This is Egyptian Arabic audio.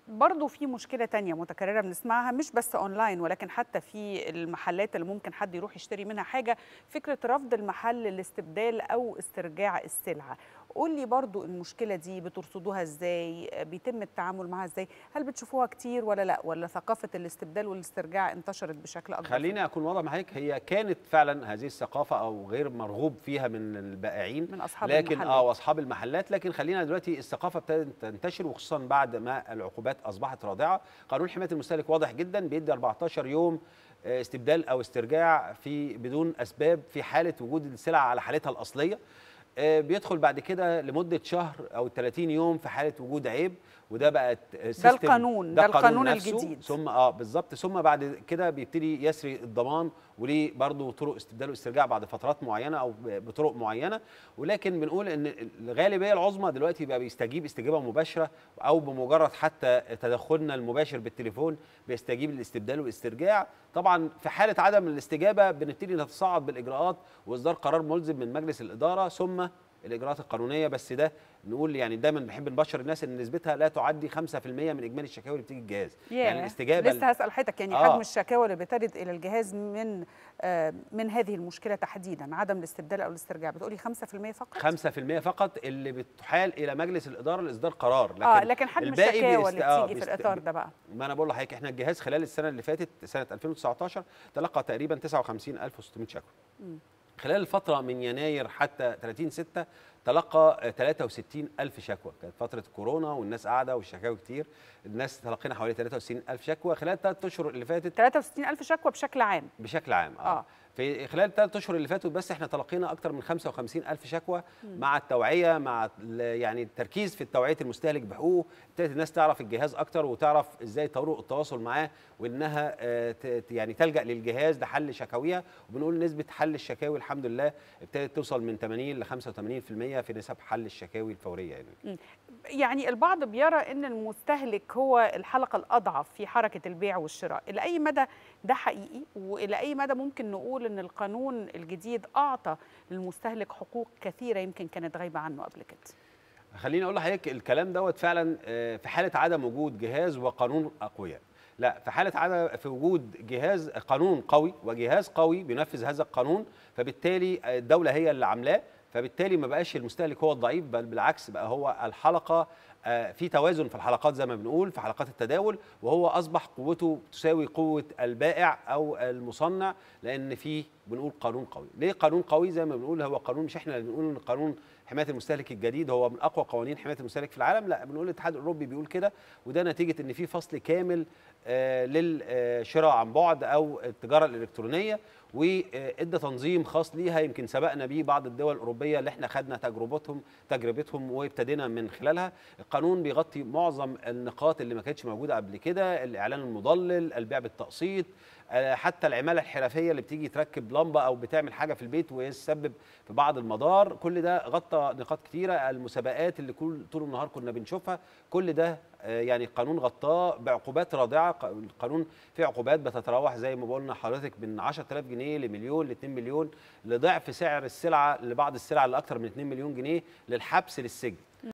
برضه في مشكلة تانية متكررة بنسمعها مش بس أونلاين ولكن حتى في المحلات اللي ممكن حد يروح يشتري منها حاجة فكرة رفض المحل لاستبدال أو استرجاع السلعة قول لي برضو المشكلة دي بترصدوها ازاي بيتم التعامل معها ازاي هل بتشوفوها كتير ولا لا ولا ثقافة الاستبدال والاسترجاع انتشرت بشكل أكبر خليني اكون واضح معاك هي كانت فعلا هذه الثقافه او غير مرغوب فيها من البائعين من أصحاب لكن المحلات. اه واصحاب المحلات لكن خلينا دلوقتي الثقافه ابتدت تنتشر وخصوصا بعد ما العقوبات اصبحت رادعه قانون حمايه المستهلك واضح جدا بيدي 14 يوم آه، استبدال او استرجاع في بدون اسباب في حاله وجود السلعه على حالتها الاصليه آه، بيدخل بعد كده لمده شهر او 30 يوم في حاله وجود عيب وده بقت سيستم القانون، ده القانون نفسه. الجديد. ثم اه بالظبط ثم بعد كده بيبتدي يسري الضمان وليه برضه طرق استبدال واسترجاع بعد فترات معينه او بطرق معينه ولكن بنقول ان الغالبيه العظمى دلوقتي بقى بيستجيب استجابه مباشره او بمجرد حتى تدخلنا المباشر بالتليفون بيستجيب للاستبدال والاسترجاع طبعا في حاله عدم الاستجابه بنبتدي نتصاعد بالاجراءات واصدار قرار ملزم من مجلس الاداره ثم الاجراءات القانونيه بس ده نقول يعني دايما بنحب نبشر الناس ان نسبتها لا تعدي 5% من اجمالي الشكاوي اللي بتيجي الجهاز ياه، يعني الاستجابه لسه هسأل حضرتك يعني آه. حجم الشكاوى اللي بترد إلى الجهاز من آه من هذه المشكلة تحديدا عدم الاستبدال أو الاسترجاع بتقولي 5% فقط 5% فقط اللي بتحال الى مجلس الاداره لاصدار قرار لكن اه لكن حجم الباقي الشكاوى بيست- اللي آه، بتيجي في بيست- الإطار ده بقى ما انا بقول لحضرتك احنا الجهاز خلال السنه اللي فاتت سنه 2019 تلقى تقريبا 59600 شكوى خلال الفتره من يناير حتى 30 6 تلقى 63 ألف شكوى كانت فترة كورونا والناس قاعدة والشكاوي كتير الناس تلقينا حوالي 63 ألف شكوى خلال الثلاث أشهر اللي فاتت 63000 شكوى بشكل عام بشكل عام اه, آه. آه. في خلال الثلاث اشهر اللي فاتوا بس احنا تلقينا اكثر من 55 الف شكوى مع التوعيه مع ال- يعني التركيز في توعيه المستهلك بحقوقه ابتدت الناس تعرف الجهاز اكتر وتعرف ازاي طرق التواصل معاه وانها آه، ت- ت- يعني تلجا للجهاز لحل شكاويها وبنقول نسبه حل الشكاوي الحمد لله ابتدت توصل من 80 ل 85% في نسب حل الشكاوي الفوريه يعني يعني البعض بيرى ان المستهلك هو الحلقه الاضعف في حركه البيع والشراء الى اي مدى ده حقيقي والى اي مدى ممكن نقول ان القانون الجديد اعطى للمستهلك حقوق كثيره يمكن كانت غايبه عنه قبل كده خليني اقول لحضرتك الكلام دوت فعلا آه، في حاله عدم وجود جهاز وقانون اقوياء لا في حاله عدم في وجود جهاز قانون قوي وجهاز قوي بينفذ هذا القانون فبالتالي آه، الدوله هي اللي عاملاه فبالتالي ما بقاش المستهلك هو الضعيف بل بالعكس بقى هو الحلقه آه، في توازن في الحلقات زي ما بنقول في حلقات التداول وهو اصبح قوته تساوي قوه البائع او المصنع لان في بنقول قانون قوي ليه قانون قوي زي ما بنقول هو قانون مش احنا اللي بنقول ان قانون حمايه المستهلك الجديد هو من اقوى قوانين حمايه المستهلك في العالم لا بنقول الاتحاد الاوروبي بيقول كده وده نتيجه ان في فصل كامل آه، للشراء عن بعد او التجاره الالكترونيه وادى تنظيم خاص ليها يمكن سبقنا بيه بعض الدول الاوروبيه اللي احنا خدنا تجربتهم تجربتهم وابتدينا من خلالها القانون بيغطي معظم النقاط اللي ما كانتش موجوده قبل كده الاعلان المضلل البيع بالتقسيط آه، حتى العماله الحرفيه اللي بتيجي تركب لمبه او بتعمل حاجه في البيت ويسبب في بعض المضار كل ده غطى نقاط كتيره المسابقات اللي كل طول النهار كنا بنشوفها كل ده آه، يعني القانون غطاه بعقوبات رادعه ق- القانون فيه عقوبات بتتراوح زي ما قلنا حضرتك من 10000 جنيه لمليون ل 2 مليون لضعف سعر السلعه لبعض السلع لاكثر من 2 مليون جنيه للحبس للسجن